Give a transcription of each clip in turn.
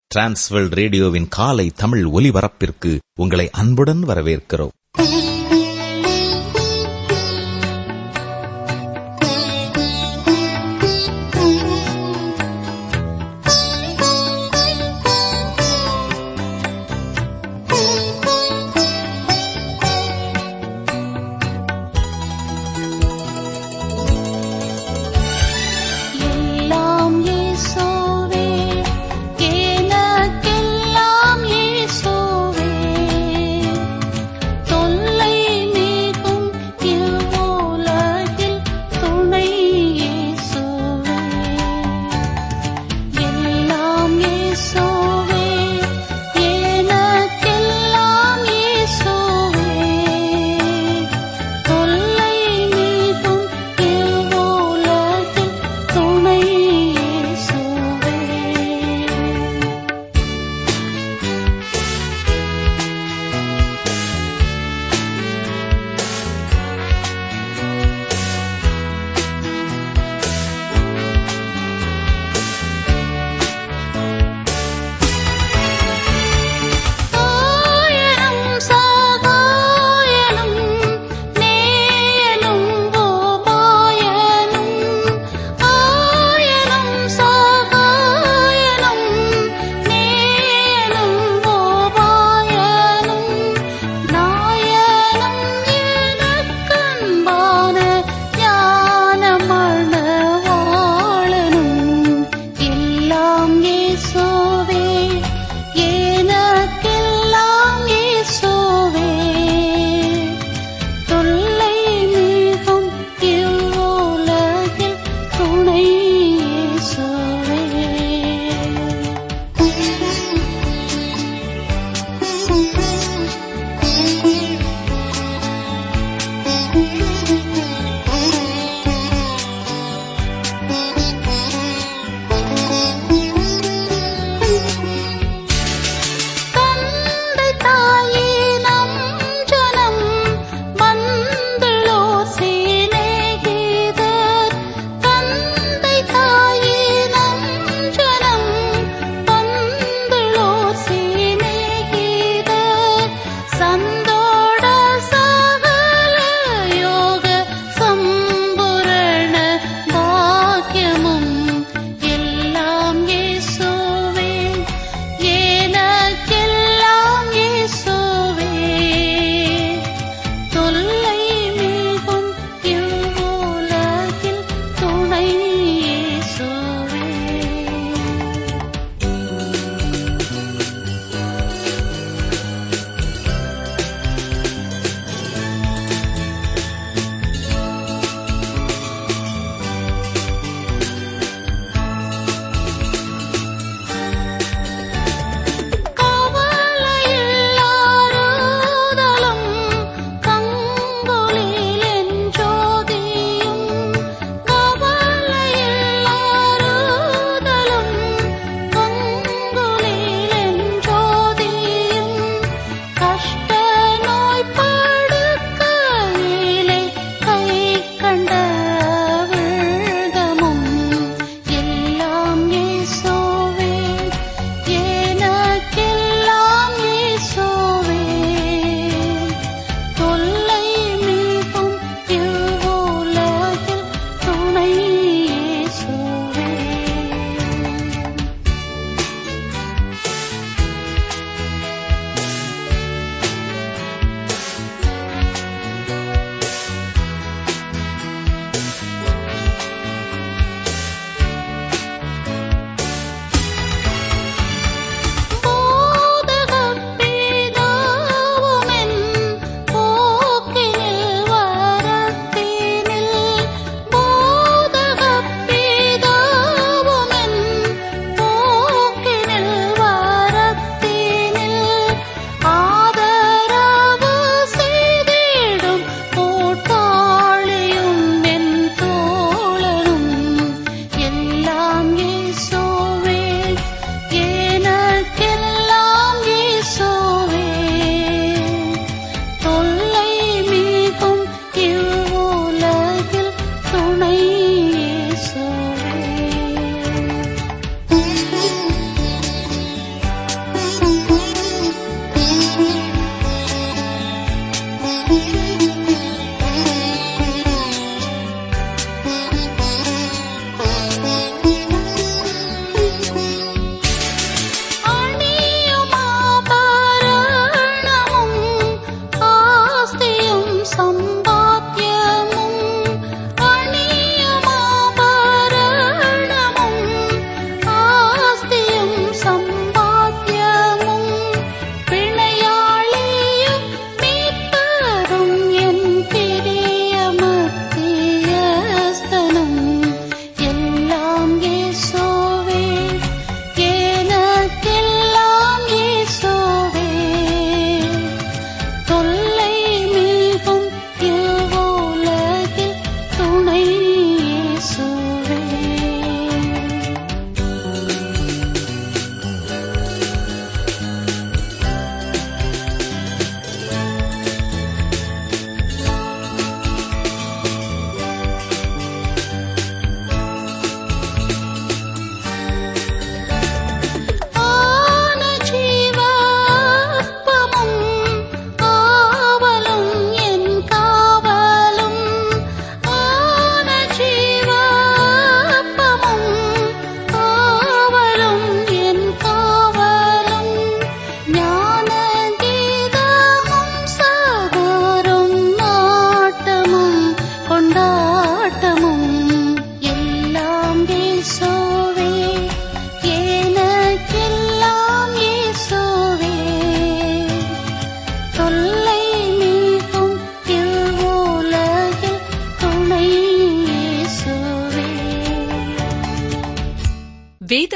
Transworld ரேடியோவின் காலை தமிழ் ஒலிபரப்பிற்கு உங்களை அன்புடன் வரவேற்கிறோம் எல்லாம் இயேசுவே எனக்கெல்லாம் இயேசுவே தொல்லை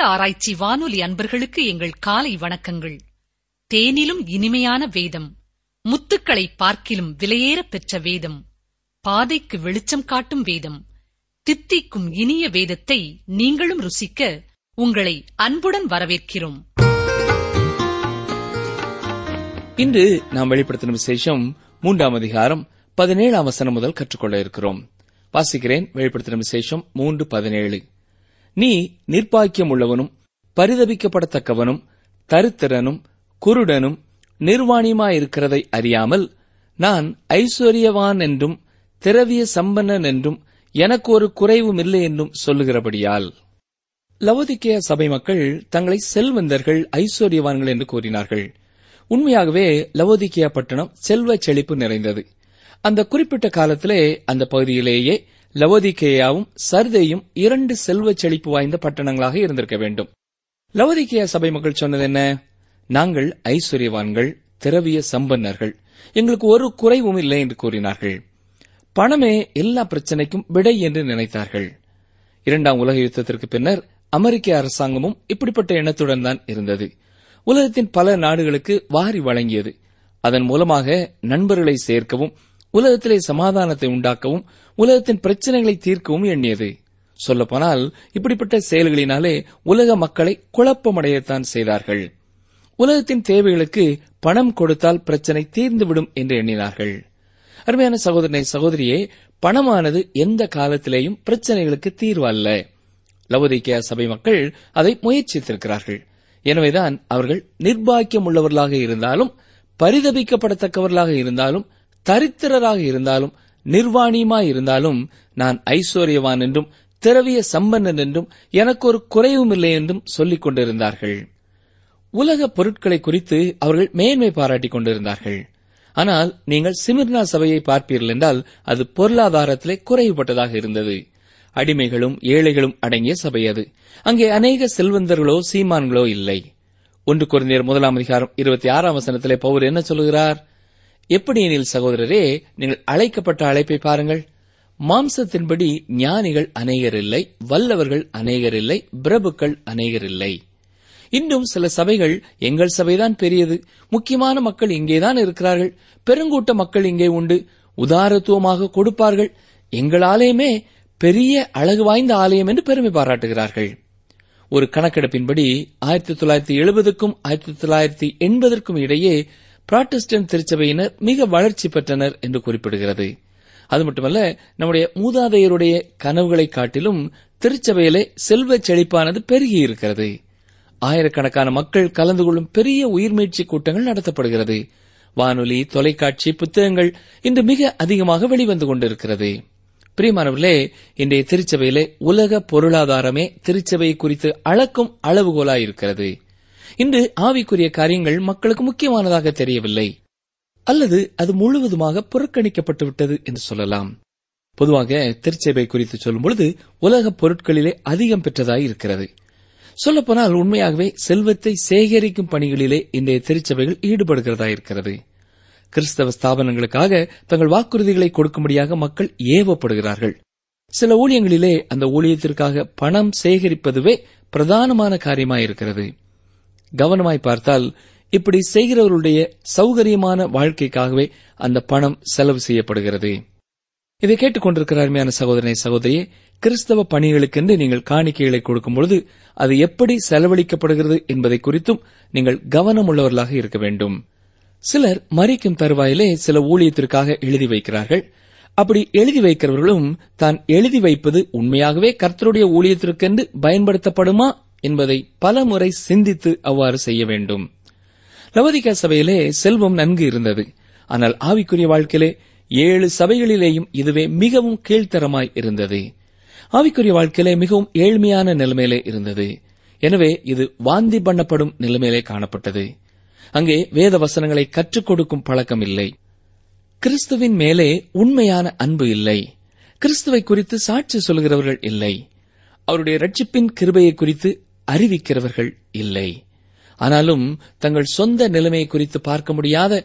ஆராய்ச்சி வானொலி அன்பர்களுக்கு எங்கள் காலை வணக்கங்கள் தேனிலும் இனிமையான வேதம் முத்துக்களை பார்க்கிலும் விலையேறப் பெற்ற வேதம் பாதைக்கு வெளிச்சம் காட்டும் வேதம் தித்திக்கும் இனிய வேதத்தை நீங்களும் ருசிக்க உங்களை அன்புடன் வரவேற்கிறோம் இன்று நாம் வெளிப்படுத்தின விசேஷம் மூன்றாம் அதிகாரம் பதினேழாம் வசனம் முதல் கற்றுக்கொள்ள இருக்கிறோம் வாசிக்கிறேன் வெளிப்படுத்தின விசேஷம் மூன்று பதினேழு நீ நிர்பாக்கியம் உள்ளவனும் பரிதபிக்கப்படத்தக்கவனும் தரித்திரனும் குருடனும் நிர்வாணியுமாயிருக்கிறதை அறியாமல் நான் ஐஸ்வர்யவான் என்றும் திரவிய சம்பன்னன் என்றும் எனக்கு ஒரு குறைவும் இல்லை என்றும் சொல்லுகிறபடியால் லவோதிக்கேய சபை மக்கள் தங்களை செல்வந்தர்கள் ஐஸ்வர்யவான்கள் என்று கூறினார்கள் உண்மையாகவே லவோதிக்கேயா பட்டணம் செல்வ செழிப்பு நிறைந்தது அந்த குறிப்பிட்ட காலத்திலே அந்த பகுதியிலேயே லவோதிக்கேயாவும் சர்தேயும் இரண்டு செல்வ செழிப்பு வாய்ந்த பட்டணங்களாக இருந்திருக்க வேண்டும் லவோதிக்கேயா சபை மக்கள் சொன்னது என்ன நாங்கள் ஐஸ்வர்யவான்கள் திரவிய சம்பன்னர்கள் எங்களுக்கு ஒரு குறைவும் இல்லை என்று கூறினார்கள் பணமே எல்லா பிரச்சனைக்கும் விடை என்று நினைத்தார்கள் இரண்டாம் உலக யுத்தத்திற்கு பின்னர் அமெரிக்க அரசாங்கமும் இப்படிப்பட்ட எண்ணத்துடன் தான் இருந்தது உலகத்தின் பல நாடுகளுக்கு வாரி வழங்கியது அதன் மூலமாக நண்பர்களை சேர்க்கவும் உலகத்திலே சமாதானத்தை உண்டாக்கவும் உலகத்தின் பிரச்சனைகளை தீர்க்கவும் எண்ணியது சொல்லப்போனால் இப்படிப்பட்ட செயல்களினாலே உலக மக்களை குழப்பமடையத்தான் செய்தார்கள் உலகத்தின் தேவைகளுக்கு பணம் கொடுத்தால் பிரச்சனை தீர்ந்துவிடும் என்று எண்ணினார்கள் அருமையான சகோதரனை சகோதரியே பணமானது எந்த காலத்திலேயும் பிரச்சனைகளுக்கு தீர்வு அல்ல லவோதிக்கேயா சபை மக்கள் அதை முயற்சித்திருக்கிறார்கள் எனவேதான் அவர்கள் நிர்பாக்கியம் உள்ளவர்களாக இருந்தாலும் பரிதபிக்கப்படத்தக்கவர்களாக இருந்தாலும் தரித்திரராக இருந்தாலும் நிர்வாணியமாய் இருந்தாலும் நான் ஐஸ்வர்யவான் என்றும் திரவிய சம்பன்னன் என்றும் எனக்கு ஒரு குறைவும் இல்லை என்றும் சொல்லிக் கொண்டிருந்தார்கள் உலக பொருட்களை குறித்து அவர்கள் மேன்மை பாராட்டிக் கொண்டிருந்தார்கள் ஆனால் நீங்கள் சிமிர்னா சபையை பார்ப்பீர்கள் என்றால் அது பொருளாதாரத்திலே குறைவுபட்டதாக இருந்தது அடிமைகளும் ஏழைகளும் அடங்கிய சபை அது அங்கே அநேக செல்வந்தர்களோ சீமான்களோ இல்லை ஒன்று குறைந்தர் முதலாம் அதிகாரம் இருபத்தி ஆறாம் வசனத்திலே பவுர் என்ன சொல்லுகிறார் எப்படி எனில் சகோதரரே நீங்கள் அழைக்கப்பட்ட அழைப்பை பாருங்கள் மாம்சத்தின்படி ஞானிகள் அநேகர் இல்லை வல்லவர்கள் அநேகர் இல்லை பிரபுக்கள் அநேகர் இல்லை இன்னும் சில சபைகள் எங்கள் சபைதான் பெரியது முக்கியமான மக்கள் இங்கேதான் இருக்கிறார்கள் பெருங்கூட்ட மக்கள் இங்கே உண்டு உதாரத்துவமாக கொடுப்பார்கள் எங்கள் ஆலயமே பெரிய அழகு வாய்ந்த ஆலயம் என்று பெருமை பாராட்டுகிறார்கள் ஒரு கணக்கெடுப்பின்படி ஆயிரத்தி தொள்ளாயிரத்தி எழுபதுக்கும் ஆயிரத்தி தொள்ளாயிரத்தி எண்பதற்கும் இடையே புராட்டஸ்டன்ட் திருச்சபையினர் மிக வளர்ச்சி பெற்றனர் என்று குறிப்பிடுகிறது அது மட்டுமல்ல நம்முடைய மூதாதையருடைய கனவுகளை காட்டிலும் திருச்சபையிலே செல்வ செழிப்பானது பெருகி இருக்கிறது ஆயிரக்கணக்கான மக்கள் கலந்து கொள்ளும் பெரிய உயிர்மீட்சி கூட்டங்கள் நடத்தப்படுகிறது வானொலி தொலைக்காட்சி புத்தகங்கள் இன்று மிக அதிகமாக வெளிவந்து கொண்டிருக்கிறது பிரியமானவர்களே இன்றைய திருச்சபையிலே உலக பொருளாதாரமே திருச்சபையை குறித்து அளக்கும் அளவுகோலாயிருக்கிறது இன்று ஆவிக்குரிய காரியங்கள் மக்களுக்கு முக்கியமானதாக தெரியவில்லை அல்லது அது முழுவதுமாக புறக்கணிக்கப்பட்டு விட்டது என்று சொல்லலாம் பொதுவாக திருச்சபை குறித்து சொல்லும் பொழுது உலக பொருட்களிலே அதிகம் பெற்றதாய் இருக்கிறது சொல்லப்போனால் உண்மையாகவே செல்வத்தை சேகரிக்கும் பணிகளிலே இன்றைய திருச்சபைகள் ஈடுபடுகிறதா இருக்கிறது கிறிஸ்தவ ஸ்தாபனங்களுக்காக தங்கள் வாக்குறுதிகளை கொடுக்கும்படியாக மக்கள் ஏவப்படுகிறார்கள் சில ஊழியங்களிலே அந்த ஊழியத்திற்காக பணம் சேகரிப்பதுவே பிரதானமான காரியமாயிருக்கிறது கவனமாய் பார்த்தால் இப்படி செய்கிறவர்களுடைய சௌகரியமான வாழ்க்கைக்காகவே அந்த பணம் செலவு செய்யப்படுகிறது இதை கேட்டுக்கொண்டிருக்கிற அருமையான சகோதரனை சகோதரியே கிறிஸ்தவ பணிகளுக்கென்று நீங்கள் காணிக்கைகளை கொடுக்கும் பொழுது அது எப்படி செலவழிக்கப்படுகிறது என்பதை குறித்தும் நீங்கள் கவனம் உள்ளவர்களாக இருக்க வேண்டும் சிலர் மறிக்கும் தருவாயிலே சில ஊழியத்திற்காக எழுதி வைக்கிறார்கள் அப்படி எழுதி வைக்கிறவர்களும் தான் எழுதி வைப்பது உண்மையாகவே கர்த்தருடைய ஊழியத்திற்கென்று பயன்படுத்தப்படுமா என்பதை பல முறை சிந்தித்து அவ்வாறு செய்ய வேண்டும் லவதிகா சபையிலே செல்வம் நன்கு இருந்தது ஆனால் ஆவிக்குரிய வாழ்க்கையிலே ஏழு சபைகளிலேயும் இதுவே மிகவும் கீழ்த்தரமாய் இருந்தது ஆவிக்குரிய வாழ்க்கையிலே மிகவும் ஏழ்மையான நிலைமையிலே இருந்தது எனவே இது வாந்தி பண்ணப்படும் நிலைமையிலே காணப்பட்டது அங்கே வேத வசனங்களை கற்றுக் கொடுக்கும் பழக்கம் இல்லை கிறிஸ்துவின் மேலே உண்மையான அன்பு இல்லை கிறிஸ்துவை குறித்து சாட்சி சொல்கிறவர்கள் இல்லை அவருடைய ரட்சிப்பின் கிருபையை குறித்து அறிவிக்கிறவர்கள் இல்லை ஆனாலும் தங்கள் சொந்த நிலைமையை குறித்து பார்க்க முடியாத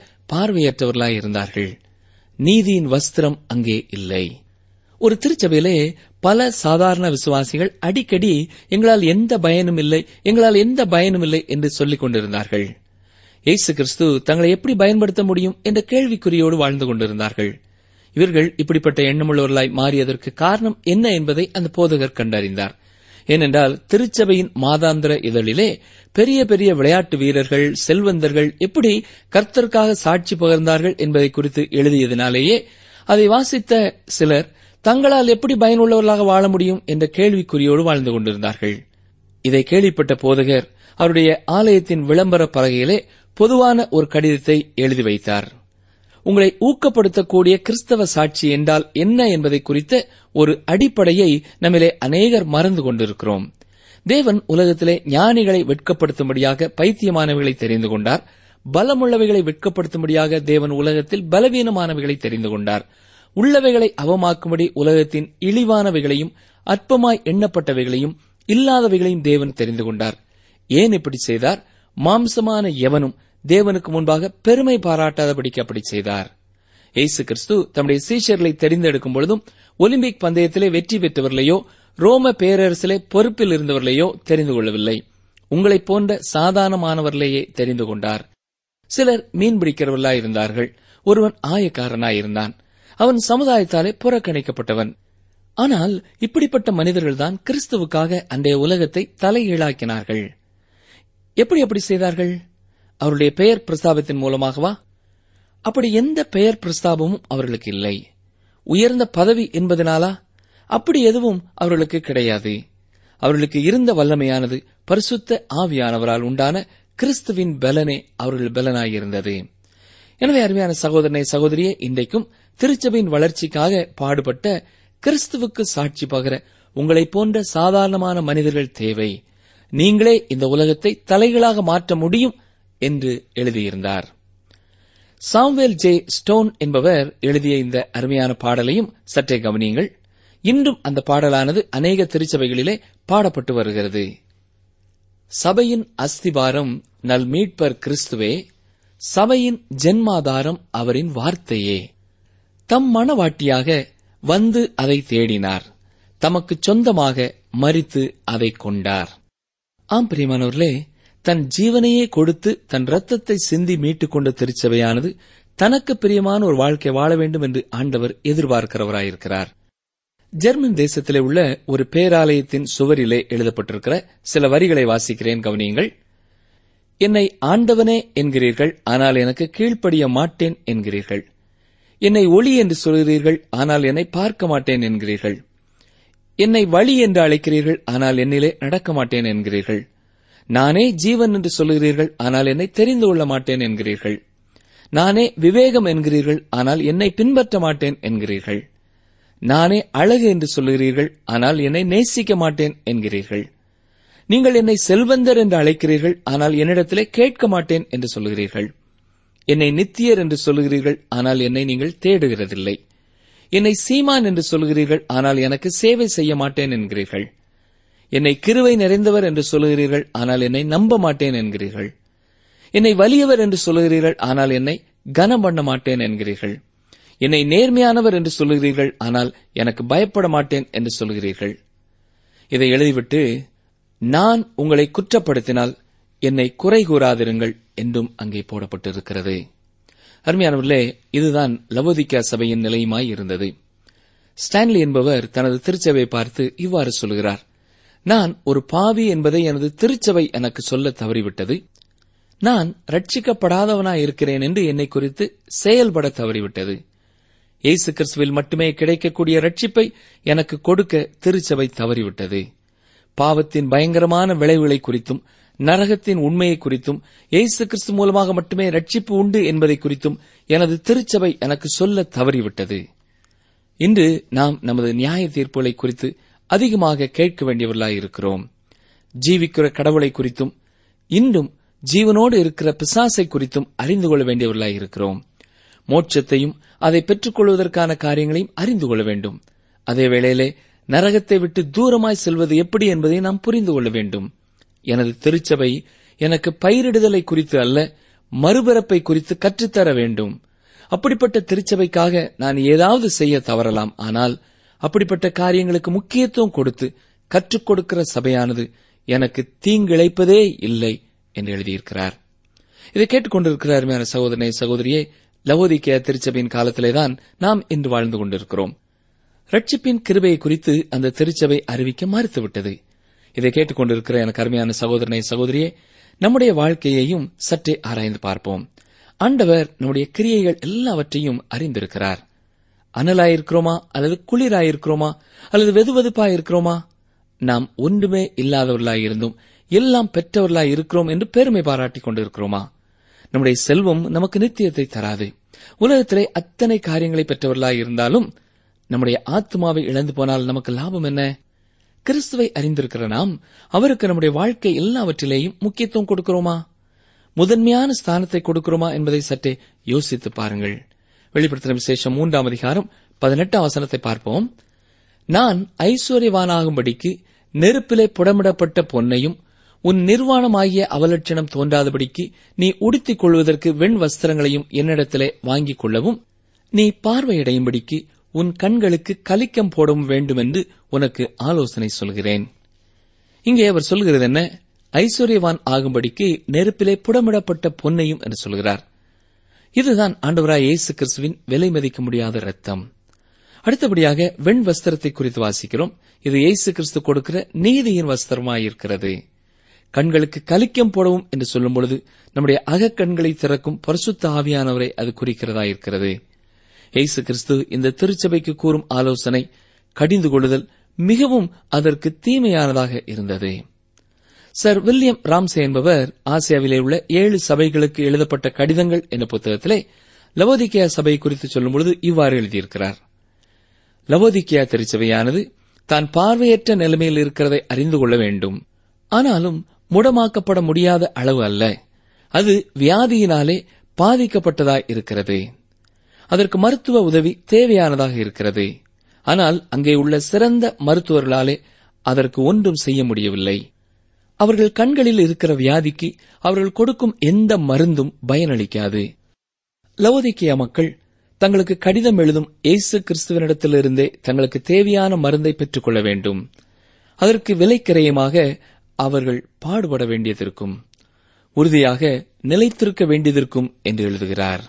பார்வையற்றவர்களாய் இருந்தார்கள் நீதியின் வஸ்திரம் அங்கே இல்லை ஒரு திருச்சபையிலே பல சாதாரண விசுவாசிகள் அடிக்கடி எங்களால் எந்த பயனும் இல்லை எங்களால் எந்த பயனும் இல்லை என்று சொல்லிக் கொண்டிருந்தார்கள் இயேசு கிறிஸ்து தங்களை எப்படி பயன்படுத்த முடியும் என்ற கேள்விக்குறியோடு வாழ்ந்து கொண்டிருந்தார்கள் இவர்கள் இப்படிப்பட்ட எண்ணமுள்ளவர்களாய் மாறியதற்கு காரணம் என்ன என்பதை அந்த போதகர் கண்டறிந்தார் ஏனென்றால் திருச்சபையின் மாதாந்திர இதழிலே பெரிய பெரிய விளையாட்டு வீரர்கள் செல்வந்தர்கள் எப்படி கர்த்தருக்காக சாட்சி பகர்ந்தார்கள் என்பதை குறித்து எழுதியதினாலேயே அதை வாசித்த சிலர் தங்களால் எப்படி பயனுள்ளவர்களாக வாழ முடியும் என்ற கேள்விக்குறியோடு வாழ்ந்து கொண்டிருந்தார்கள் இதை கேள்விப்பட்ட போதகர் அவருடைய ஆலயத்தின் விளம்பர பலகையிலே பொதுவான ஒரு கடிதத்தை எழுதி வைத்தார் உங்களை ஊக்கப்படுத்தக்கூடிய கிறிஸ்தவ சாட்சி என்றால் என்ன என்பதை குறித்த ஒரு அடிப்படையை நம்மிலே அநேகர் மறந்து கொண்டிருக்கிறோம் தேவன் உலகத்திலே ஞானிகளை வெட்கப்படுத்தும்படியாக பைத்தியமானவைகளை தெரிந்து கொண்டார் பலமுள்ளவைகளை வெட்கப்படுத்தும்படியாக தேவன் உலகத்தில் பலவீனமானவைகளை தெரிந்து கொண்டார் உள்ளவைகளை அவமாக்கும்படி உலகத்தின் இழிவானவைகளையும் அற்பமாய் எண்ணப்பட்டவைகளையும் இல்லாதவைகளையும் தேவன் தெரிந்து கொண்டார் ஏன் இப்படி செய்தார் மாம்சமான எவனும் தேவனுக்கு முன்பாக பெருமை பாராட்டாதபடிக்கு அப்படி செய்தார் இயேசு கிறிஸ்து தம்முடைய சீஷர்களை தெரிந்தெடுக்கும் பொழுதும் ஒலிம்பிக் பந்தயத்திலே வெற்றி பெற்றவர்களையோ ரோம பேரரசிலே பொறுப்பில் இருந்தவர்களையோ தெரிந்து கொள்ளவில்லை உங்களைப் போன்ற சாதாரணமானவர்களையே தெரிந்து கொண்டார் சிலர் மீன் பிடிக்கிறவர்களாய் இருந்தார்கள் ஒருவன் ஆயக்காரனாயிருந்தான் அவன் சமுதாயத்தாலே புறக்கணிக்கப்பட்டவன் ஆனால் இப்படிப்பட்ட மனிதர்கள்தான் கிறிஸ்துவுக்காக அன்றைய உலகத்தை தலைகீழாக்கினார்கள் எப்படி அப்படி செய்தார்கள் அவருடைய பெயர் பிரஸ்தாபத்தின் மூலமாகவா அப்படி எந்த பெயர் பிரஸ்தாபமும் அவர்களுக்கு இல்லை உயர்ந்த பதவி என்பதனாலா அப்படி எதுவும் அவர்களுக்கு கிடையாது அவர்களுக்கு இருந்த வல்லமையானது பரிசுத்த ஆவியானவரால் உண்டான கிறிஸ்துவின் பலனே அவர்கள் பலனாயிருந்தது எனவே அருமையான சகோதரனை சகோதரியே இன்றைக்கும் திருச்சபையின் வளர்ச்சிக்காக பாடுபட்ட கிறிஸ்துவுக்கு சாட்சி பகர உங்களைப் போன்ற சாதாரணமான மனிதர்கள் தேவை நீங்களே இந்த உலகத்தை தலைகளாக மாற்ற முடியும் என்று எழுதியிருந்தார் சாம்வேல் ஜே ஸ்டோன் என்பவர் எழுதிய இந்த அருமையான பாடலையும் சற்றே கவனியுங்கள் இன்றும் அந்த பாடலானது அநேக திருச்சபைகளிலே பாடப்பட்டு வருகிறது சபையின் அஸ்திபாரம் நல் மீட்பர் கிறிஸ்துவே சபையின் ஜென்மாதாரம் அவரின் வார்த்தையே தம் மனவாட்டியாக வந்து அதை தேடினார் தமக்கு சொந்தமாக மறித்து அதை கொண்டார் ஆம் பிரியமானவர்களே தன் ஜீவனையே கொடுத்து தன் ரத்தத்தை சிந்தி மீட்டுக் கொண்ட திருச்சபையானது தனக்கு பிரியமான ஒரு வாழ்க்கை வாழ வேண்டும் என்று ஆண்டவர் எதிர்பார்க்கிறவராயிருக்கிறார் ஜெர்மன் தேசத்திலே உள்ள ஒரு பேராலயத்தின் சுவரிலே எழுதப்பட்டிருக்கிற சில வரிகளை வாசிக்கிறேன் கவனியுங்கள் என்னை ஆண்டவனே என்கிறீர்கள் ஆனால் எனக்கு கீழ்ப்படிய மாட்டேன் என்கிறீர்கள் என்னை ஒளி என்று சொல்கிறீர்கள் ஆனால் என்னை பார்க்க மாட்டேன் என்கிறீர்கள் என்னை வழி என்று அழைக்கிறீர்கள் ஆனால் என்னிலே நடக்க மாட்டேன் என்கிறீர்கள் நானே ஜீவன் என்று சொல்கிறீர்கள் ஆனால் என்னை தெரிந்து கொள்ள மாட்டேன் என்கிறீர்கள் நானே விவேகம் என்கிறீர்கள் ஆனால் என்னை பின்பற்ற மாட்டேன் என்கிறீர்கள் நானே அழகு என்று சொல்கிறீர்கள் ஆனால் என்னை நேசிக்க மாட்டேன் என்கிறீர்கள் நீங்கள் என்னை செல்வந்தர் என்று அழைக்கிறீர்கள் ஆனால் என்னிடத்திலே கேட்க மாட்டேன் என்று சொல்கிறீர்கள் என்னை நித்தியர் என்று சொல்கிறீர்கள் ஆனால் என்னை நீங்கள் தேடுகிறதில்லை என்னை சீமான் என்று சொல்கிறீர்கள் ஆனால் எனக்கு சேவை செய்ய மாட்டேன் என்கிறீர்கள் என்னை கிருவை நிறைந்தவர் என்று சொல்கிறீர்கள் ஆனால் என்னை நம்ப மாட்டேன் என்கிறீர்கள் என்னை வலியவர் என்று சொல்கிறீர்கள் ஆனால் என்னை கனம் பண்ண மாட்டேன் என்கிறீர்கள் என்னை நேர்மையானவர் என்று சொல்கிறீர்கள் ஆனால் எனக்கு பயப்பட மாட்டேன் என்று சொல்கிறீர்கள் இதை எழுதிவிட்டு நான் உங்களை குற்றப்படுத்தினால் என்னை குறை கூறாதிருங்கள் என்றும் அங்கே போடப்பட்டிருக்கிறது அருமையானவர்களே இதுதான் லவோதிக்கா சபையின் நிலையுமாய் இருந்தது ஸ்டான்லி என்பவர் தனது திருச்சபை பார்த்து இவ்வாறு சொல்கிறார் நான் ஒரு பாவி என்பதை எனது திருச்சபை எனக்கு சொல்ல தவறிவிட்டது நான் ரட்சிக்கப்படாதவனாய் இருக்கிறேன் என்று என்னை குறித்து செயல்பட தவறிவிட்டது இயேசு கிறிஸ்துவில் மட்டுமே கிடைக்கக்கூடிய ரட்சிப்பை எனக்கு கொடுக்க திருச்சபை தவறிவிட்டது பாவத்தின் பயங்கரமான விளைவுகளை குறித்தும் நரகத்தின் உண்மையை குறித்தும் இயேசு கிறிஸ்து மூலமாக மட்டுமே ரட்சிப்பு உண்டு என்பதை குறித்தும் எனது திருச்சபை எனக்கு சொல்ல தவறிவிட்டது இன்று நாம் நமது நியாய தீர்ப்புகளை குறித்து அதிகமாக கேட்க வேண்டியவர்களாய் இருக்கிறோம் ஜீவிக்கிற கடவுளை குறித்தும் இன்றும் ஜீவனோடு இருக்கிற பிசாசை குறித்தும் அறிந்து கொள்ள வேண்டியவர்களாய் இருக்கிறோம் மோட்சத்தையும் அதை பெற்றுக்கொள்வதற்கான காரியங்களையும் அறிந்து கொள்ள வேண்டும் அதே வேளையிலே நரகத்தை விட்டு தூரமாய் செல்வது எப்படி என்பதை நாம் புரிந்து கொள்ள வேண்டும் எனது திருச்சபை எனக்கு பயிரிடுதலை குறித்து அல்ல மறுபிறப்பை குறித்து கற்றுத்தர வேண்டும் அப்படிப்பட்ட திருச்சபைக்காக நான் ஏதாவது செய்ய தவறலாம் ஆனால் அப்படிப்பட்ட காரியங்களுக்கு முக்கியத்துவம் கொடுத்து கற்றுக் கொடுக்கிற சபையானது எனக்கு தீங்கிழைப்பதே இல்லை என்று எழுதியிருக்கிறார் இதை கேட்டுக்கொண்டிருக்கிற அருமையான சகோதரனை சகோதரியே லவோதிக்கேய திருச்சபையின் காலத்திலேதான் நாம் இன்று வாழ்ந்து கொண்டிருக்கிறோம் ரட்சிப்பின் கிருபையை குறித்து அந்த திருச்சபை அறிவிக்க மறுத்துவிட்டது இதை கேட்டுக்கொண்டிருக்கிற எனக்கு அருமையான சகோதரனை சகோதரியே நம்முடைய வாழ்க்கையையும் சற்றே ஆராய்ந்து பார்ப்போம் ஆண்டவர் நம்முடைய கிரியைகள் எல்லாவற்றையும் அறிந்திருக்கிறார் அனலாயிருக்கிறோமா அல்லது குளிராயிருக்கிறோமா அல்லது வெதுவெதுப்பாயிருக்கிறோமா நாம் ஒன்றுமே இல்லாதவர்களாயிருந்தும் எல்லாம் பெற்றவர்களாய் இருக்கிறோம் என்று பெருமை பாராட்டிக் கொண்டிருக்கிறோமா நம்முடைய செல்வம் நமக்கு நித்தியத்தை தராது உலகத்திலே அத்தனை காரியங்களை பெற்றவர்களாய் இருந்தாலும் நம்முடைய ஆத்மாவை இழந்து போனால் நமக்கு லாபம் என்ன கிறிஸ்துவை அறிந்திருக்கிற நாம் அவருக்கு நம்முடைய வாழ்க்கை எல்லாவற்றிலேயும் முக்கியத்துவம் கொடுக்கிறோமா முதன்மையான ஸ்தானத்தை கொடுக்கிறோமா என்பதை சற்றே யோசித்து பாருங்கள் வெளிப்படுத்தின விசேஷம் மூன்றாம் அதிகாரம் பதினெட்டாம் வசனத்தை பார்ப்போம் நான் ஐஸ்வர்யவானாகும்படிக்கு நெருப்பிலே புடமிடப்பட்ட பொன்னையும் உன் நிர்வாணமாகிய அவலட்சணம் தோன்றாதபடிக்கு நீ உடுத்திக் கொள்வதற்கு வெண் வஸ்திரங்களையும் என்னிடத்திலே வாங்கிக் கொள்ளவும் நீ பார்வையடையும்படிக்கு உன் கண்களுக்கு கலிக்கம் போடவும் வேண்டும் என்று உனக்கு ஆலோசனை சொல்கிறேன் இங்கே அவர் சொல்கிறது என்ன ஐஸ்வர்யவான் ஆகும்படிக்கு நெருப்பிலே புடமிடப்பட்ட பொன்னையும் என்று சொல்கிறார் இதுதான் ஆண்டவராய் இயேசு கிறிஸ்துவின் விலை மதிக்க முடியாத ரத்தம் அடுத்தபடியாக வெண் வஸ்திரத்தை குறித்து வாசிக்கிறோம் இது இயேசு கிறிஸ்து கொடுக்கிற நீதியின் வஸ்திரமாயிருக்கிறது கண்களுக்கு கலிக்கம் போடவும் என்று சொல்லும் பொழுது நம்முடைய அகக்கண்களை திறக்கும் பரிசுத்த ஆவியானவரை அது குறிக்கிறதா இருக்கிறது இயேசு கிறிஸ்து இந்த திருச்சபைக்கு கூறும் ஆலோசனை கடிந்து கொள்ளுதல் மிகவும் அதற்கு தீமையானதாக இருந்தது சர் வில்லியம் ராம்சே என்பவர் ஆசியாவிலே உள்ள ஏழு சபைகளுக்கு எழுதப்பட்ட கடிதங்கள் என்ற புத்தகத்திலே லவோதிக்கியா சபை குறித்து சொல்லும்பொழுது இவ்வாறு எழுதியிருக்கிறார் லவோதிக்கியா திருச்சபையானது தான் பார்வையற்ற நிலைமையில் இருக்கிறதை அறிந்து கொள்ள வேண்டும் ஆனாலும் முடமாக்கப்பட முடியாத அளவு அல்ல அது வியாதியினாலே பாதிக்கப்பட்டதாய் இருக்கிறது அதற்கு மருத்துவ உதவி தேவையானதாக இருக்கிறது ஆனால் அங்கே உள்ள சிறந்த மருத்துவர்களாலே அதற்கு ஒன்றும் செய்ய முடியவில்லை அவர்கள் கண்களில் இருக்கிற வியாதிக்கு அவர்கள் கொடுக்கும் எந்த மருந்தும் பயனளிக்காது லவோதிக்கியா மக்கள் தங்களுக்கு கடிதம் எழுதும் இயேசு கிறிஸ்துவனிடத்திலிருந்தே தங்களுக்கு தேவையான மருந்தை பெற்றுக் கொள்ள வேண்டும் அதற்கு விலைக்கிரயமாக அவர்கள் பாடுபட வேண்டியதிருக்கும் உறுதியாக நிலைத்திருக்க வேண்டியதிருக்கும் என்று எழுதுகிறார்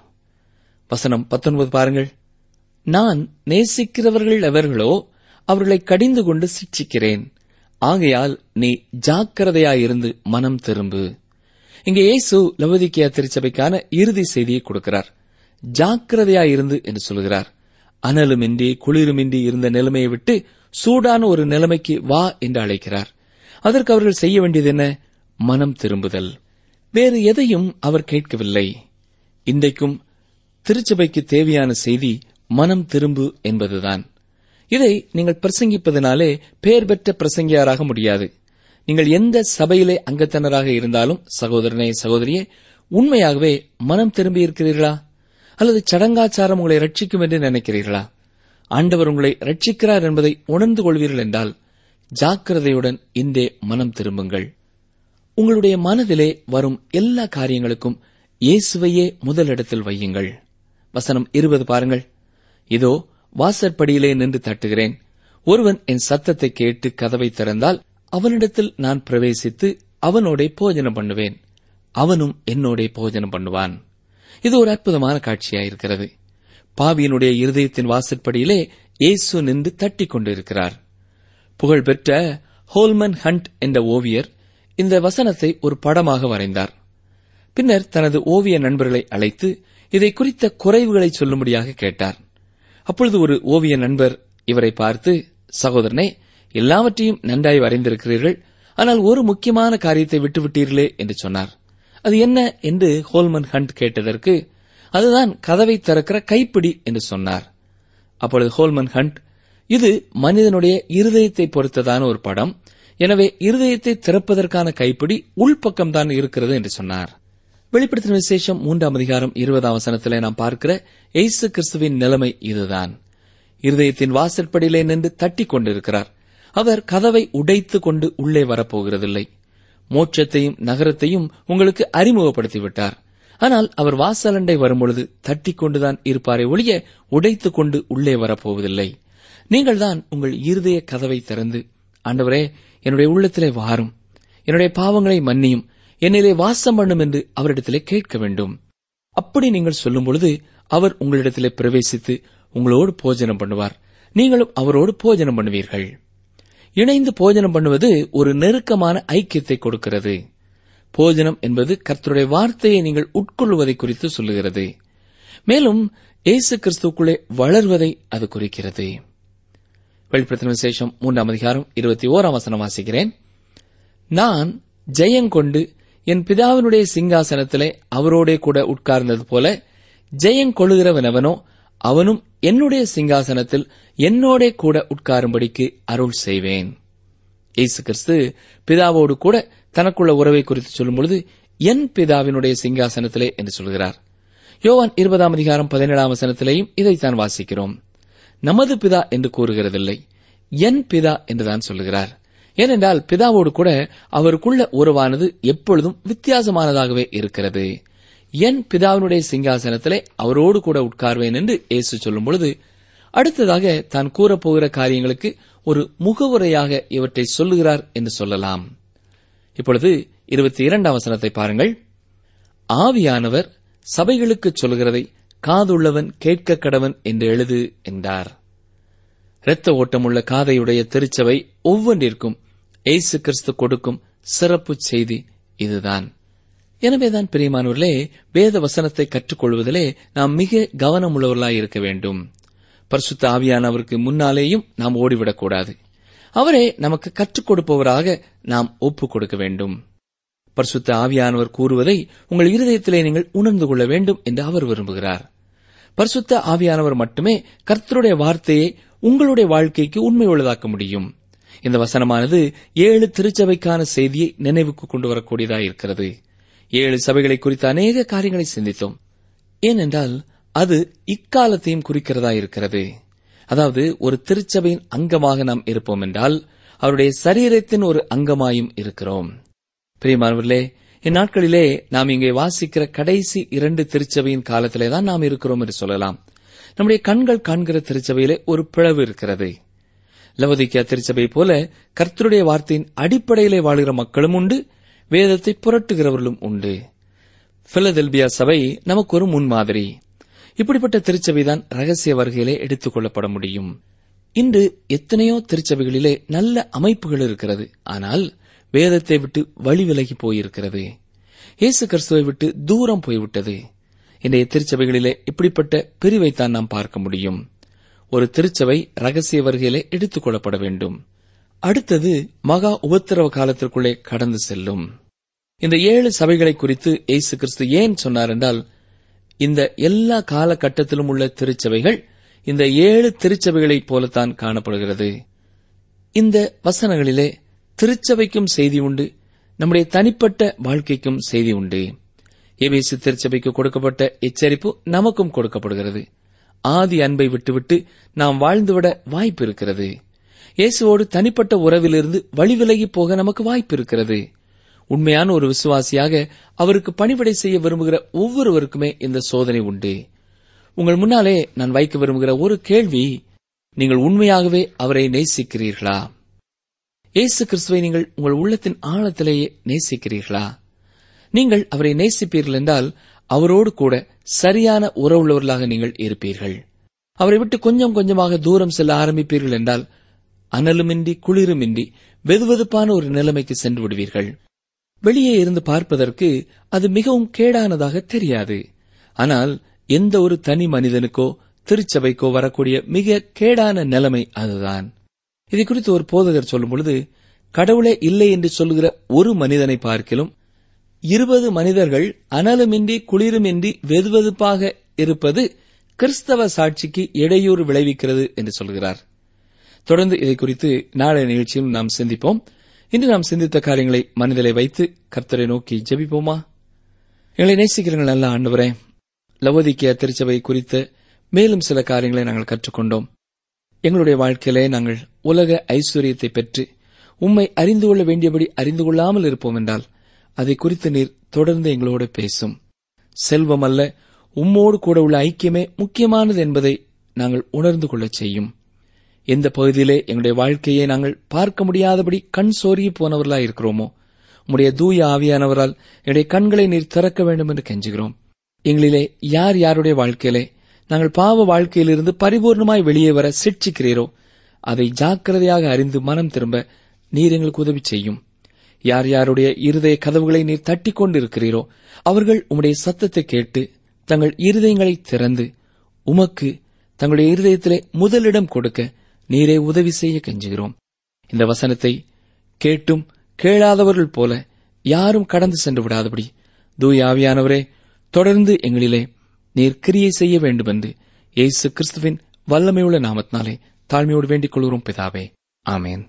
வசனம் பத்தொன்பது பாருங்கள் நான் நேசிக்கிறவர்கள் எவர்களோ அவர்களை கடிந்து கொண்டு சிட்சிக்கிறேன் ஆகையால் நீ ஜாக்கிரதையாயிருந்து மனம் திரும்பு இங்கே இயேசு லவோதிக்கியா திருச்சபைக்கான இறுதி செய்தியை கொடுக்கிறார் ஜாக்கிரதையாயிருந்து என்று சொல்கிறார் அனலுமின்றி குளிருமின்றி இருந்த நிலைமையை விட்டு சூடான ஒரு நிலைமைக்கு வா என்று அழைக்கிறார் அதற்கு அவர்கள் செய்ய வேண்டியது என்ன மனம் திரும்புதல் வேறு எதையும் அவர் கேட்கவில்லை இன்றைக்கும் திருச்சபைக்கு தேவையான செய்தி மனம் திரும்பு என்பதுதான் இதை நீங்கள் பிரசங்கிப்பதனாலே பெயர் பெற்ற பிரசங்கியாராக முடியாது நீங்கள் எந்த சபையிலே அங்கத்தினராக இருந்தாலும் சகோதரனே சகோதரியே உண்மையாகவே மனம் திரும்பி இருக்கிறீர்களா அல்லது சடங்காச்சாரம் உங்களை ரட்சிக்கும் என்று நினைக்கிறீர்களா ஆண்டவர் உங்களை ரட்சிக்கிறார் என்பதை உணர்ந்து கொள்வீர்கள் என்றால் ஜாக்கிரதையுடன் இன்றே மனம் திரும்புங்கள் உங்களுடைய மனதிலே வரும் எல்லா காரியங்களுக்கும் இயேசுவையே முதலிடத்தில் வையுங்கள் வசனம் இருபது பாருங்கள் இதோ வாசற்படியிலே நின்று தட்டுகிறேன் ஒருவன் என் சத்தத்தை கேட்டு கதவை திறந்தால் அவனிடத்தில் நான் பிரவேசித்து அவனோடே போஜனம் பண்ணுவேன் அவனும் என்னோடே போஜனம் பண்ணுவான் இது ஒரு அற்புதமான காட்சியாயிருக்கிறது பாவியனுடைய இருதயத்தின் வாசற்படியிலே இயேசு நின்று தட்டிக் கொண்டிருக்கிறார் புகழ்பெற்ற ஹோல்மன் ஹண்ட் என்ற ஓவியர் இந்த வசனத்தை ஒரு படமாக வரைந்தார் பின்னர் தனது ஓவிய நண்பர்களை அழைத்து இதை குறித்த குறைவுகளை சொல்லும்படியாக கேட்டார் அப்பொழுது ஒரு ஓவிய நண்பர் இவரை பார்த்து சகோதரனே எல்லாவற்றையும் நன்றாய் வரைந்திருக்கிறீர்கள் ஆனால் ஒரு முக்கியமான காரியத்தை விட்டுவிட்டீர்களே என்று சொன்னார் அது என்ன என்று ஹோல்மன் ஹண்ட் கேட்டதற்கு அதுதான் கதவை திறக்கிற கைப்பிடி என்று சொன்னார் அப்பொழுது ஹோல்மன் ஹண்ட் இது மனிதனுடைய இருதயத்தை பொறுத்ததான ஒரு படம் எனவே இருதயத்தை திறப்பதற்கான கைப்பிடி உள்பக்கம்தான் இருக்கிறது என்று சொன்னார் வெளிப்படுத்தின விசேஷம் மூன்றாம் அதிகாரம் இருபதாம் வசனத்திலே நாம் பார்க்கிற எய்சு கிறிஸ்துவின் நிலைமை இதுதான் இருதயத்தின் வாசற்படியிலே நின்று தட்டிக் கொண்டிருக்கிறார் அவர் கதவை உடைத்துக் கொண்டு உள்ளே வரப்போகிறதில்லை மோட்சத்தையும் நகரத்தையும் உங்களுக்கு அறிமுகப்படுத்திவிட்டார் ஆனால் அவர் வாசலண்டை வரும்பொழுது தட்டிக் கொண்டுதான் இருப்பாரே ஒழிய உடைத்துக் கொண்டு உள்ளே வரப்போவதில்லை நீங்கள் தான் உங்கள் இருதய கதவை திறந்து ஆண்டவரே என்னுடைய உள்ளத்திலே வாரும் என்னுடைய பாவங்களை மன்னியும் என்னிலே வாசம் பண்ணும் என்று அவரிடத்திலே கேட்க வேண்டும் அப்படி நீங்கள் சொல்லும் பொழுது அவர் உங்களிடத்திலே பிரவேசித்து உங்களோடு போஜனம் பண்ணுவார் நீங்களும் அவரோடு போஜனம் பண்ணுவீர்கள் இணைந்து போஜனம் பண்ணுவது ஒரு நெருக்கமான ஐக்கியத்தை கொடுக்கிறது போஜனம் என்பது கர்த்தருடைய வார்த்தையை நீங்கள் உட்கொள்வதை குறித்து சொல்லுகிறது மேலும் இயேசு கிறிஸ்துக்குள்ளே வளர்வதை அது குறிக்கிறது வெளிப்படுத்தின விசேஷம் மூன்றாம் அதிகாரம் இருபத்தி ஓராம் வசனம் வாசிக்கிறேன் நான் ஜெயங்கொண்டு என் பிதாவினுடைய சிங்காசனத்திலே அவரோடே கூட உட்கார்ந்தது போல ஜெயங்கொள்ளுகிறவனவனோ அவனும் என்னுடைய சிங்காசனத்தில் என்னோடே கூட உட்காரும்படிக்கு அருள் செய்வேன் இயேசு கிறிஸ்து பிதாவோடு கூட தனக்குள்ள உறவை குறித்து சொல்லும் பொழுது என் பிதாவினுடைய சிங்காசனத்திலே என்று சொல்கிறார் யோவான் இருபதாம் அதிகாரம் பதினேழாம் வசனத்திலேயும் இதைத்தான் வாசிக்கிறோம் நமது பிதா என்று கூறுகிறதில்லை என் பிதா என்றுதான் சொல்லுகிறார் ஏனென்றால் பிதாவோடு கூட அவருக்குள்ள உறவானது எப்பொழுதும் வித்தியாசமானதாகவே இருக்கிறது என் பிதாவினுடைய சிங்காசனத்திலே அவரோடு கூட உட்கார்வேன் என்று இயேசு சொல்லும் பொழுது அடுத்ததாக தான் கூறப்போகிற காரியங்களுக்கு ஒரு முகவுரையாக இவற்றை சொல்லுகிறார் என்று சொல்லலாம் இப்பொழுது இருபத்தி இரண்டாம் வசனத்தை பாருங்கள் ஆவியானவர் சபைகளுக்கு சொல்கிறதை காதுள்ளவன் கேட்க கடவன் என்று எழுது என்றார் இரத்த ஓட்டமுள்ள காதையுடைய திருச்சபை ஒவ்வொன்றிற்கும் இயேசு கிறிஸ்து கொடுக்கும் சிறப்பு செய்தி இதுதான் எனவேதான் பிரியமானவர்களே வேத வசனத்தை கற்றுக்கொள்வதிலே நாம் மிக கவனமுள்ளவர்களாய் இருக்க வேண்டும் பரிசுத்த ஆவியானவருக்கு முன்னாலேயும் நாம் ஓடிவிடக்கூடாது அவரே நமக்கு கற்றுக் கொடுப்பவராக நாம் ஒப்புக் கொடுக்க வேண்டும் பரிசுத்த ஆவியானவர் கூறுவதை உங்கள் இருதயத்திலே நீங்கள் உணர்ந்து கொள்ள வேண்டும் என்று அவர் விரும்புகிறார் பரிசுத்த ஆவியானவர் மட்டுமே கர்த்தருடைய வார்த்தையை உங்களுடைய வாழ்க்கைக்கு உண்மை உள்ளதாக்க முடியும் இந்த வசனமானது ஏழு திருச்சபைக்கான செய்தியை நினைவுக்கு கொண்டு வரக்கூடியதாக இருக்கிறது ஏழு சபைகளை குறித்த அநேக காரியங்களை சிந்தித்தோம் ஏனென்றால் அது இக்காலத்தையும் குறிக்கிறதா இருக்கிறது அதாவது ஒரு திருச்சபையின் அங்கமாக நாம் இருப்போம் என்றால் அவருடைய சரீரத்தின் ஒரு அங்கமாயும் இருக்கிறோம் பிரியமானவர்களே இந்நாட்களிலே நாம் இங்கே வாசிக்கிற கடைசி இரண்டு திருச்சபையின் காலத்திலே தான் நாம் இருக்கிறோம் என்று சொல்லலாம் நம்முடைய கண்கள் காண்கிற திருச்சபையிலே ஒரு பிளவு இருக்கிறது லவதிக்கா திருச்சபை போல கர்த்தருடைய வார்த்தையின் அடிப்படையிலே வாழுகிற மக்களும் உண்டு வேதத்தை புரட்டுகிறவர்களும் உண்டு பிலதெல்பியா சபை நமக்கு ஒரு முன்மாதிரி இப்படிப்பட்ட திருச்சபைதான் ரகசிய வருகையிலே எடுத்துக் கொள்ளப்பட முடியும் இன்று எத்தனையோ திருச்சபைகளிலே நல்ல அமைப்புகள் இருக்கிறது ஆனால் வேதத்தை விட்டு வழி விலகி போயிருக்கிறது இயேசு கிறிஸ்துவை விட்டு தூரம் போய்விட்டது இன்றைய திருச்சபைகளிலே இப்படிப்பட்ட பிரிவைத்தான் நாம் பார்க்க முடியும் ஒரு திருச்சபை ரகசிய வருகையிலே எடுத்துக் கொள்ளப்பட வேண்டும் அடுத்தது மகா உபத்திரவ காலத்திற்குள்ளே கடந்து செல்லும் இந்த ஏழு சபைகளை குறித்து இயேசு கிறிஸ்து ஏன் சொன்னார் என்றால் இந்த எல்லா காலகட்டத்திலும் உள்ள திருச்சபைகள் இந்த ஏழு திருச்சபைகளைப் போலத்தான் காணப்படுகிறது இந்த வசனங்களிலே திருச்சபைக்கும் செய்தி உண்டு நம்முடைய தனிப்பட்ட வாழ்க்கைக்கும் செய்தி உண்டு எபேசு திருச்சபைக்கு கொடுக்கப்பட்ட எச்சரிப்பு நமக்கும் கொடுக்கப்படுகிறது ஆதி அன்பை விட்டுவிட்டு நாம் வாழ்ந்துவிட வாய்ப்பு இருக்கிறது இயேசுவோடு தனிப்பட்ட உறவிலிருந்து வழிவிலகி போக நமக்கு வாய்ப்பு இருக்கிறது உண்மையான ஒரு விசுவாசியாக அவருக்கு பணிவிடை செய்ய விரும்புகிற ஒவ்வொருவருக்குமே இந்த சோதனை உண்டு உங்கள் முன்னாலே நான் வைக்க விரும்புகிற ஒரு கேள்வி நீங்கள் உண்மையாகவே அவரை நேசிக்கிறீர்களா இயேசு கிறிஸ்துவை நீங்கள் உங்கள் உள்ளத்தின் ஆழத்திலேயே நேசிக்கிறீர்களா நீங்கள் அவரை நேசிப்பீர்கள் என்றால் அவரோடு கூட சரியான உறவுள்ளவர்களாக நீங்கள் இருப்பீர்கள் அவரை விட்டு கொஞ்சம் கொஞ்சமாக தூரம் செல்ல ஆரம்பிப்பீர்கள் என்றால் அனலுமின்றி குளிருமின்றி வெதுவெதுப்பான ஒரு நிலைமைக்கு சென்று விடுவீர்கள் வெளியே இருந்து பார்ப்பதற்கு அது மிகவும் கேடானதாக தெரியாது ஆனால் எந்த ஒரு தனி மனிதனுக்கோ திருச்சபைக்கோ வரக்கூடிய மிக கேடான நிலைமை அதுதான் இதை குறித்து ஒரு போதகர் சொல்லும் பொழுது கடவுளே இல்லை என்று சொல்லுகிற ஒரு மனிதனை பார்க்கிலும் இருபது மனிதர்கள் அனலுமின்றி குளிருமின்றி வெதுவெதுப்பாக இருப்பது கிறிஸ்தவ சாட்சிக்கு இடையூறு விளைவிக்கிறது என்று சொல்கிறார் தொடர்ந்து இதை குறித்து நாளைய நிகழ்ச்சியில் நாம் சிந்திப்போம் இன்று நாம் சிந்தித்த காரியங்களை மனதிலே வைத்து கர்த்தரை நோக்கி ஜெபிப்போமா எங்களை நேசிக்கிறீர்கள் நல்ல ஆண்டவரே லவோதிக்கிய திருச்சபை குறித்த மேலும் சில காரியங்களை நாங்கள் கற்றுக்கொண்டோம் எங்களுடைய வாழ்க்கையிலே நாங்கள் உலக ஐஸ்வர்யத்தை பெற்று உம்மை அறிந்து கொள்ள வேண்டியபடி அறிந்து கொள்ளாமல் இருப்போம் என்றால் அதை குறித்து நீர் தொடர்ந்து எங்களோடு பேசும் செல்வம் அல்ல உம்மோடு கூட உள்ள ஐக்கியமே முக்கியமானது என்பதை நாங்கள் உணர்ந்து கொள்ளச் செய்யும் எந்த பகுதியிலே எங்களுடைய வாழ்க்கையை நாங்கள் பார்க்க முடியாதபடி கண் சோரிய போனவர்களாய் இருக்கிறோமோ உம்முடைய தூய ஆவியானவரால் என்னுடைய கண்களை நீர் திறக்க வேண்டும் என்று கெஞ்சுகிறோம் எங்களிலே யார் யாருடைய வாழ்க்கையிலே நாங்கள் பாவ வாழ்க்கையிலிருந்து பரிபூர்ணமாய் வெளியே வர சிட்சிக்கிறீரோ அதை ஜாக்கிரதையாக அறிந்து மனம் திரும்ப நீர் எங்களுக்கு உதவி செய்யும் யார் யாருடைய இருதய கதவுகளை நீர் தட்டிக் கொண்டிருக்கிறீரோ அவர்கள் உம்முடைய சத்தத்தை கேட்டு தங்கள் இருதயங்களை திறந்து உமக்கு தங்களுடைய இருதயத்திலே முதலிடம் கொடுக்க நீரே உதவி செய்ய கெஞ்சுகிறோம் இந்த வசனத்தை கேட்டும் கேளாதவர்கள் போல யாரும் கடந்து சென்று விடாதபடி தூய ஆவியானவரே தொடர்ந்து எங்களிலே நீர் கிரியை செய்ய வேண்டும் என்று இயேசு கிறிஸ்துவின் வல்லமையுள்ள நாமத்தினாலே தாழ்மையோடு வேண்டிக் கொள்கிறோம் பிதாவே ஆமேன்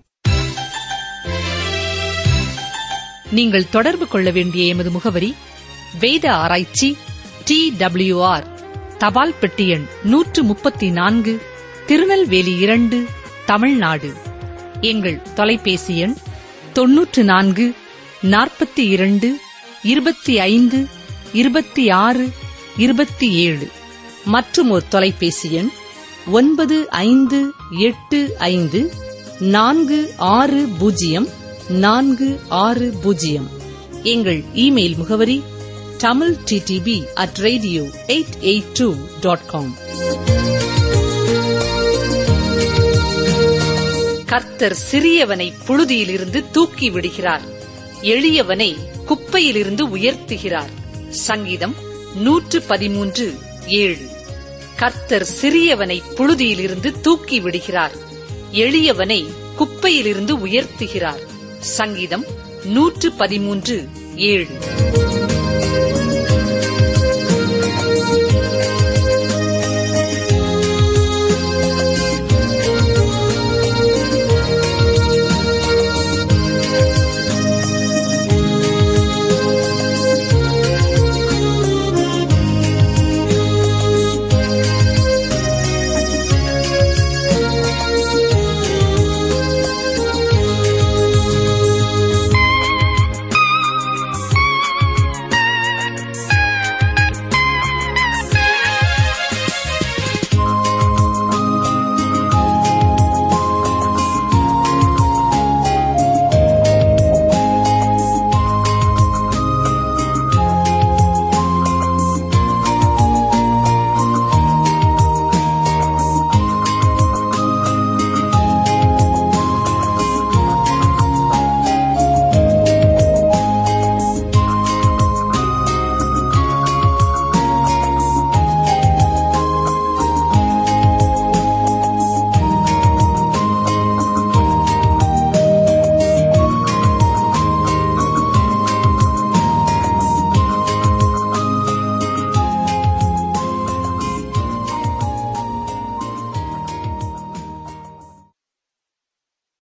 நீங்கள் தொடர்பு கொள்ள வேண்டிய எமது முகவரி வேத ஆராய்ச்சி டி டபிள்யூஆர் தபால் பெட்டி எண் நூற்று முப்பத்தி நான்கு திருநெல்வேலி இரண்டு தமிழ்நாடு எங்கள் தொலைபேசி எண் தொன்னூற்று நான்கு நாற்பத்தி இரண்டு இருபத்தி ஐந்து இருபத்தி ஆறு இருபத்தி ஏழு மற்றும் ஒரு தொலைபேசி எண் ஒன்பது ஐந்து எட்டு ஐந்து நான்கு ஆறு பூஜ்ஜியம் நான்கு ஆறு பூஜ்ஜியம் எங்கள் இமெயில் முகவரி Tamil DTP at radio eight eight two dot com கர்த்தர் சிறியவனை புழுதியிலிருந்து தூக்கி விடுகிறார் எளியவனை குப்பையிலிருந்து உயர்த்துகிறார் சங்கீதம் நூற்று பதிமூன்று ஏழு கர்த்தர் சிறியவனை புழுதியிலிருந்து தூக்கி விடுகிறார் எளியவனை குப்பையிலிருந்து உயர்த்துகிறார் சங்கீதம் நூற்று பதிமூன்று ஏழு